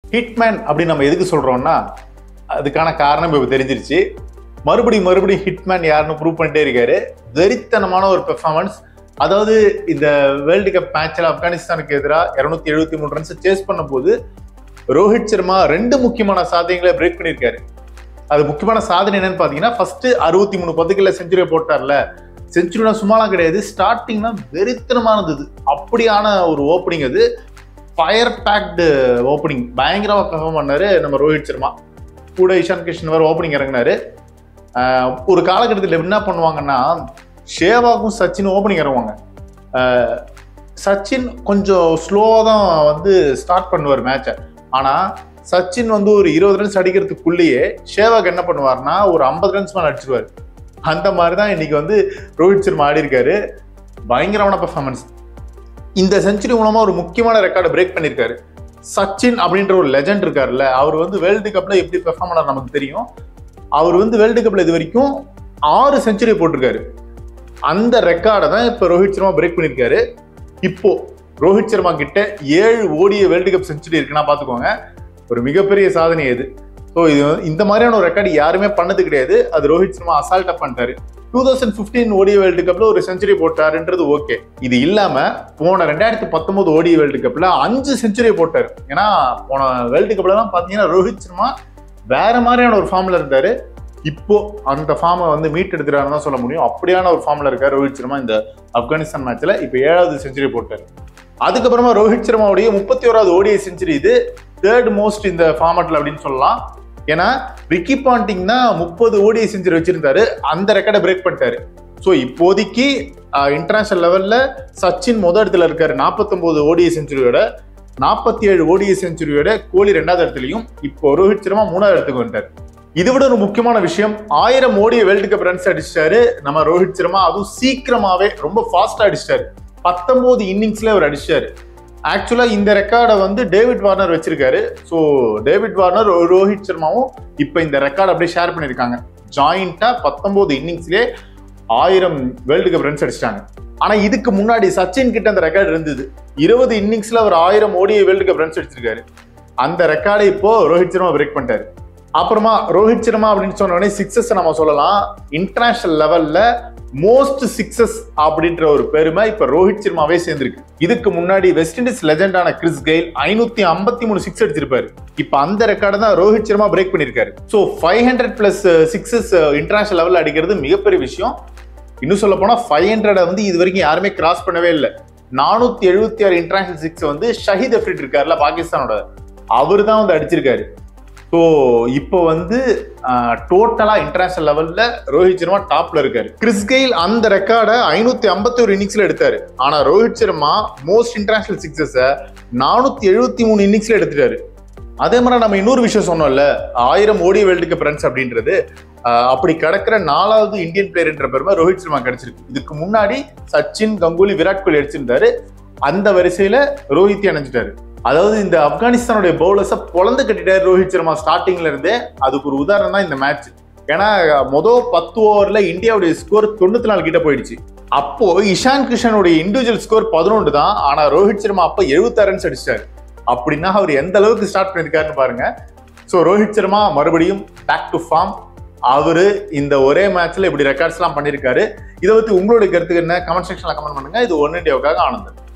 Hitman அப்படின்னு நம்ம எதுக்கு சொல்றோம்னா அதுக்கான காரணம் இப்போ தெரிஞ்சிருச்சு மறுபடியும் மறுபடியும் ஹிட்மேன் யாருன்னு ப்ரூவ் பண்ணிட்டே இருக்காரு வெறித்தனமான ஒரு பெர்ஃபார்மன்ஸ் அதாவது இந்த வேர்ல்டு கப் மேட்ச்ல ஆப்கானிஸ்தானுக்கு எதிராக இருநூத்தி எழுபத்தி மூணு ரன்ஸ் சேஸ் பண்ணும்போது ரோஹித் சர்மா ரெண்டு முக்கியமான சாதனைகளை பிரேக் பண்ணியிருக்காரு அது முக்கியமான சாதனை என்னன்னு பாத்தீங்கன்னா ஃபர்ஸ்ட் அறுபத்தி மூணு பந்துகளில் செஞ்சுரி போட்டார்ல செஞ்சுரினா சும்மாலாம் கிடையாது ஸ்டார்டிங்னா வெறித்தனமானது இது அப்படியான ஒரு ஓப்பனிங் அது ஃபயர் பேக்டு ஓப்பனிங் பயங்கரமா பெர்ஃபார்ம் பண்ணாரு நம்ம ரோஹித் சர்மா கூட இஷான் கிருஷ்ணன் வேற ஓப்பனிங் இறங்கினாரு ஆஹ் ஒரு காலகட்டத்தில் என்ன பண்ணுவாங்கன்னா ஷேவாக்கும் சச்சின் ஓப்பனிங் இறங்குவாங்க ஆஹ் சச்சின் கொஞ்சம் ஸ்லோவாக தான் வந்து ஸ்டார்ட் பண்ணுவார் மேட்சை ஆனால் சச்சின் வந்து ஒரு இருபது ரன்ஸ் அடிக்கிறதுக்குள்ளேயே ஷேவாக் என்ன பண்ணுவார்னா ஒரு ஐம்பது ரன்ஸ் மேலே அடிச்சிருவார் அந்த மாதிரி தான் இன்னைக்கு வந்து ரோஹித் சர்மா ஆடி இருக்காரு பயங்கரமான பெர்ஃபார்மன்ஸ் இந்த செஞ்சுரி மூலமா ஒரு முக்கியமான ரெக்கார்டை பிரேக் பண்ணியிருக்காரு சச்சின் அப்படின்ற ஒரு லெஜண்ட் இருக்காருல்ல அவர் வந்து வேர்ல்டு கப்ல எப்படி பெர்ஃபார்ம் பண்ணார் நமக்கு தெரியும் அவர் வந்து வேர்ல்டு கப்ல இது வரைக்கும் ஆறு செஞ்சுரி போட்டிருக்காரு அந்த ரெக்கார்டை தான் இப்போ ரோஹித் சர்மா பிரேக் பண்ணியிருக்காரு இப்போ ரோஹித் சர்மா கிட்ட ஏழு ஓடிய வேர்ல்டு கப் செஞ்சுரி இருக்குன்னா பார்த்துக்கோங்க ஒரு மிகப்பெரிய சாதனை இது ஸோ இது வந்து- இந்த மாதிரியான ஒரு ரெக்கார்டு யாருமே பண்ணது கிடையாது அது ரோஹித் சர்மா அசால்ட்டா பண்ணிட்டாரு டூ தௌசண்ட் பிப்டீன் ஓடிய வேர்ல்டு கப்ல ஒரு செஞ்சுரி போட்டாருன்றது ஓகே இது இல்லாம போன ரெண்டாயிரத்தி பத்தொன்பது ஓடிய வேர்ல்டு கப்ல அஞ்சு செஞ்சுரி போட்டாரு ஏன்னா போன வேர்ல்டு கப்ல தான் பாத்தீங்கன்னா ரோஹித் சர்மா வேற மாதிரியான ஒரு ஃபார்ம்ல இருந்தாரு இப்போ அந்த ஃபார்மை வந்து மீட் எடுத்துறாருன்னு தான் சொல்ல முடியும் அப்படியான ஒரு ஃபார்ம்ல இருக்காரு ரோஹித் சர்மா இந்த ஆப்கானிஸ்தான் மேட்ச்ல இப்போ ஏழாவது செஞ்சுரி போட்டாரு அதுக்கப்புறமா ரோஹித் சர்மாவுடைய முப்பத்தி ஓராவது ஓடிஐ செஞ்சுரி இது தேர்ட் மோஸ்ட் இந்த ஃபார்மட்ல அப்படின்னு சொல்லலாம் ஏன்னா ரிக்கி பாண்டிங் தான் முப்பது ஓடிஐ செஞ்சுரி வச்சிருந்தாரு அந்த ரெக்கார்டை பிரேக் பண்ணிட்டாரு ஸோ இப்போதைக்கு இன்டர்நேஷனல் லெவல்ல சச்சின் முத இடத்துல இருக்காரு 49 ஓடிஐ செஞ்சுரியோட நாற்பத்தி ஏழு ஓடிஐ செஞ்சுரியோட கோலி ரெண்டாவது இடத்துலையும் இப்போ ரோஹித் சர்மா மூணாவது இடத்துக்கு வந்துட்டார் இதை விட ஒரு முக்கியமான விஷயம் ஆயிரம் ஓடிய வேர்ல்டு கப் ரன்ஸ் அடிச்சிட்டாரு நம்ம ரோஹித் சர்மா அதுவும் சீக்கிரமாவே ரொம்ப ஃபாஸ்டா அடிச்சிட்டாரு பத்தொன்பது இன்னிங்ஸ்ல அவர் அடிச்சாரு ஆக்சுவலா இந்த ரெக்கார்டை வந்து டேவிட் வார்னர் வச்சிருக்காரு ஸோ டேவிட் வார்னர் ரோ- ரோஹித் சர்மாவும் இப்போ இந்த ரெக்கார்ட் அப்படியே ஷேர் பண்ணியிருக்காங்க ஜாயிண்டா பத்தொன்பது இன்னிங்ஸ்லயே ஆயிரம் வேர்ல்டு கப் ரன்ஸ் அடிச்சிட்டாங்க ஆனா இதுக்கு முன்னாடி சச்சின் கிட்ட அந்த ரெக்கார்டு இருந்தது இருபது இன்னிங்ஸ்ல அவர் ஆயிரம் ஓடிய வேர்ல்டு கப் ரன்ஸ் அடிச்சிருக்காரு அந்த ரெக்கார்டை இப்போ ரோஹித் சர்மா பிரேக் பண்ணிட்டாரு அப்புறமா ரோஹித் சர்மா அப்படின்னு சொன்ன உடனே சிக்ஸஸ் நம்ம சொல்லலாம் இன்டர்நேஷனல் லெவல்ல மோஸ்ட் சிக்ஸஸ் அப்படின்ற ஒரு பெருமை இப்ப ரோஹித் சர்மாவே சேர்ந்திருக்கு இதுக்கு முன்னாடி வெஸ்ட் இண்டீஸ் லெஜெண்டான கிறிஸ் கெயில் ஐநூத்தி ஐம்பத்தி மூணு சிக்ஸ் அடிச்சிருப்பாரு இப்ப அந்த ரெக்கார்டை தான் ரோஹித் சர்மா பிரேக் பண்ணிருக்காரு so five hundred plus sixes international லெவல்ல அடிக்கிறது மிகப்பெரிய விஷயம் இன்னும் சொல்ல போனா ஃபைவ் ஹண்ட்ரட் வந்து இது வரைக்கும் யாருமே கிராஸ் பண்ணவே இல்லை நானூத்தி எழுபத்தி ஆறு இன்டர்நேஷனல் சிக்ஸ் வந்து ஷஹீத் அஃப்ரிட் இருக்காருல்ல பாகிஸ்தானோட அவர் தான் வந்து அடிச்சிருக்காரு ஸோ இப்போ வந்து டோட்டலா இன்டர்நேஷனல் லெவல்ல ரோஹித் சர்மா டாப்ல இருக்காரு கிறிஸ் கெயில் அந்த ரெக்கார்டை ஐநூத்தி ஐம்பத்தி ஒரு இன்னிங்ஸ்ல எடுத்தாரு ஆனா Rohit Sharma most international sixes நானூத்தி எழுபத்தி மூணு இன்னிங்ஸ்ல எடுத்துட்டாரு அதே மாதிரி நம்ம இன்னொரு விஷயம் சொன்னோம்ல ஆயிரம் ஓடி வேர்ல்டு கப் ரன்ஸ் அப்படின்றது ஆஹ் அப்படி கிடக்கிற நாலாவது இந்தியன் பிளேயர்ன்ற பெருமை ரோஹித் சர்மா கிடைச்சிருக்கு இதுக்கு முன்னாடி சச்சின் கங்குலி விராட் கோலி அடிச்சிருந்தாரு அந்த வரிசையில ரோஹித் இணைஞ்சிட்டாரு அதாவது இந்த ஆப்கானிஸ்தானுடைய பவுலர்ஸை பொழந்து கட்டிட்டாரு ரோஹித் சர்மா ஸ்டார்டிங்ல இருந்தே அதுக்கு ஒரு உதாரணம் தான் இந்த மேட்ச் ஏன்னா மொதல் பத்து ஓவர்ல இந்தியாவுடைய ஸ்கோர் தொண்ணூத்தி நாலு கிட்ட போயிடுச்சு அப்போ இஷான் கிருஷ்ணனுடைய இண்டிவிஜுவல் ஸ்கோர் பதினொன்று தான் ஆனா ரோஹித் சர்மா அப்ப எழுபத்தாறு ரன்ஸ் அடிச்சிட்டாரு அப்படின்னா அவர் எந்த அளவுக்கு ஸ்டார்ட் பண்ணிருக்காருன்னு பாருங்க ஸோ ரோஹித் சர்மா மறுபடியும் பேக் டு ஃபார்ம் அவரு இந்த ஒரே மேட்ச்ல இப்படி ரெக்கார்ட்ஸ்லாம் பண்ணியிருக்காரு இதை பத்தி உங்களுடைய கருத்துக்கு என்ன கமெண்ட் செக்ஷன்ல கமெண்ட் பண்ணுங்க இது ஒன் இண்டியாவுக்காக ஆனந்தன்